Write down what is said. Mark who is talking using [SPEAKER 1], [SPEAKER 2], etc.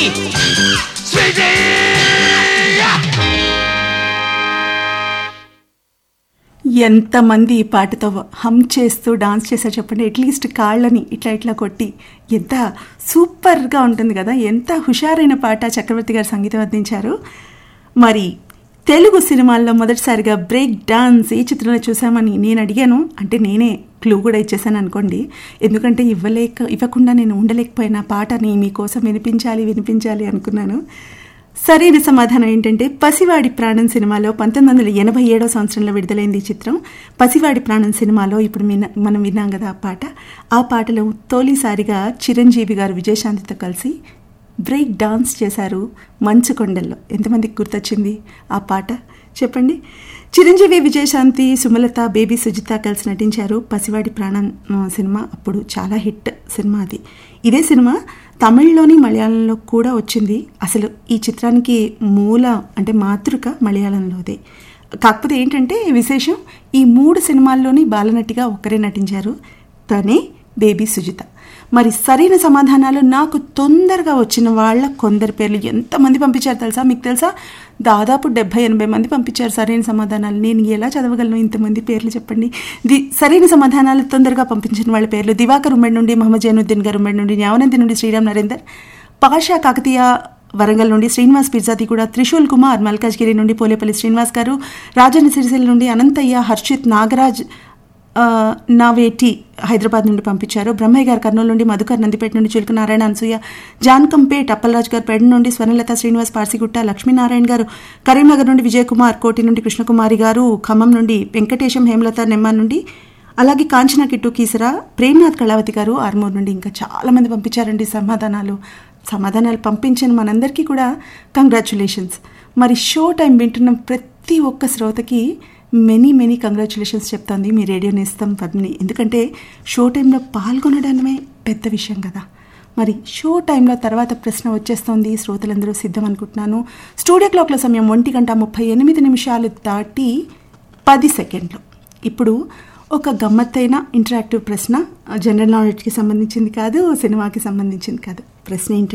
[SPEAKER 1] Sweety
[SPEAKER 2] ఎంతమంది ఈ పాటతో హమ్ చేస్తూ డాన్స్ చేశారు చెప్పండి అట్లీస్ట్ కాళ్ళని ఇట్లా ఇట్లా కొట్టి ఎంత సూపర్గా ఉంటుంది కదా ఎంత హుషారైన పాట చక్రవర్తి గారు సంగీతం అందించారు మరి తెలుగు సినిమాల్లో మొదటిసారిగా బ్రేక్ డాన్స్ ఏ చిత్రంలో చూసామని నేను అడిగాను అంటే నేనే క్లూ కూడా ఇచ్చేసాను అనుకోండి ఎందుకంటే ఇవ్వలేక ఇవ్వకుండా నేను ఉండలేకపోయిన పాటని మీకోసం వినిపించాలి వినిపించాలి అనుకున్నాను సరైన సమాధానం ఏంటంటే పసివాడి ప్రాణం సినిమాలో పంతొమ్మిది వందల ఎనభై ఏడో సంవత్సరంలో విడుదలైంది ఈ చిత్రం పసివాడి ప్రాణం సినిమాలో ఇప్పుడు మిన్న- మనం విన్నాం కదా ఆ పాట ఆ పాటలో తొలిసారిగా చిరంజీవి గారు విజయశాంతితో కలిసి బ్రేక్ డాన్స్ చేశారు మంచు కొండల్లో ఎంతమందికి గుర్తొచ్చింది ఆ పాట చెప్పండి చిరంజీవి విజయశాంతి సుమలత బేబీ సుజిత కలిసి నటించారు పసివాడి ప్రాణం ఆ, సినిమా అప్పుడు చాలా హిట్ సినిమా అది ఇదే సినిమా తమిళ్లోని మలయాళంలో కూడా వచ్చింది అసలు ఈ చిత్రానికి మూల అంటే మాతృక మలయాళంలోదే కాకపోతే ఏంటంటే విశేషం ఈ మూడు సినిమాల్లోని బాలనటిగా ఒక్కరే నటించారు తనే బేబీ సుజిత మరి సరైన సమాధానాలు నాకు తొందరగా వచ్చిన వాళ్ళ కొందరి పేర్లు ఎంతమంది పంపించారు తెలుసా మీకు తెలుసా దాదాపు డెబ్బై ఎనభై మంది పంపించారు సరైన సమాధానాలు నేను ఎలా చదవగలను ఇంతమంది పేర్లు చెప్పండి ది సరైన సమాధానాలు తొందరగా పంపించిన వాళ్ళ పేర్లు దివాకర్ ఉమ్మడి నుండి మహమ్మద్ జైనుద్దీన్ గారు ఉమ్మడి నుండి న్యావనంది నుండి శ్రీరామ్ నరేందర్ పాషా కాకతీయ వరంగల్ నుండి శ్రీనివాస్ పిర్జాతి కూడా త్రిశూల్ కుమార్ మల్కాజ్గిరి నుండి పోలేపల్లి శ్రీనివాస్ గారు రాజన్న సిరిసిల్ల నుండి అనంతయ్య హర్షిత్ నాగరాజ్ ఆ, నావేటి హైదరాబాద్ నుండి పంపించారు బ్రహ్మయ్య గారు కర్నూలు నుండి మధుకర్ నందిపేట నుండి చిలుక నారాయణ అనసూయ జాన్కంపేట్ అప్పలరాజు గారు పెడ నుండి స్వర్ణలత శ్రీనివాస్ పార్సిగుట్ట లక్ష్మీనారాయణ గారు కరీంనగర్ నుండి విజయ్ కుమార్ కోటి నుండి కృష్ణకుమారి గారు ఖమ్మం నుండి వెంకటేశం హేమలత నెమ్మ నుండి అలాగే కాంచన కిట్టు కీసరా ప్రేమ్నాథ్ కళావతి గారు ఆర్మూర్ నుండి ఇంకా చాలా మంది పంపించారండి సమాధానాలు సమాధానాలు పంపించిన మనందరికీ కూడా కంగ్రాచులేషన్స్ మరి షో టైం వింటున్న ప్రతి ఒక్క శ్రోతకి మెనీ మెనీ కంగ్రాచులేషన్స్ చెప్తోంది మీ రేడియో నేస్తం పద్మిని ఎందుకంటే షో టైంలో పాల్గొనడమే పెద్ద విషయం కదా మరి షో టైంలో తర్వాత ప్రశ్న వచ్చేస్తోంది శ్రోతలందరూ సిద్ధం అనుకుంటున్నాను స్టూడియో క్లాక్ల సమయం ఒంటి గంట ముప్పై ఎనిమిది నిమిషాలు దాటి పది సెకండ్లు ఇప్పుడు ఒక గమ్మత్తైన ఇంటరాక్టివ్ ప్రశ్న జనరల్ నాలెడ్జ్కి సంబంధించింది కాదు సినిమాకి సంబంధించింది కాదు ప్రశ్న ఏంటంటే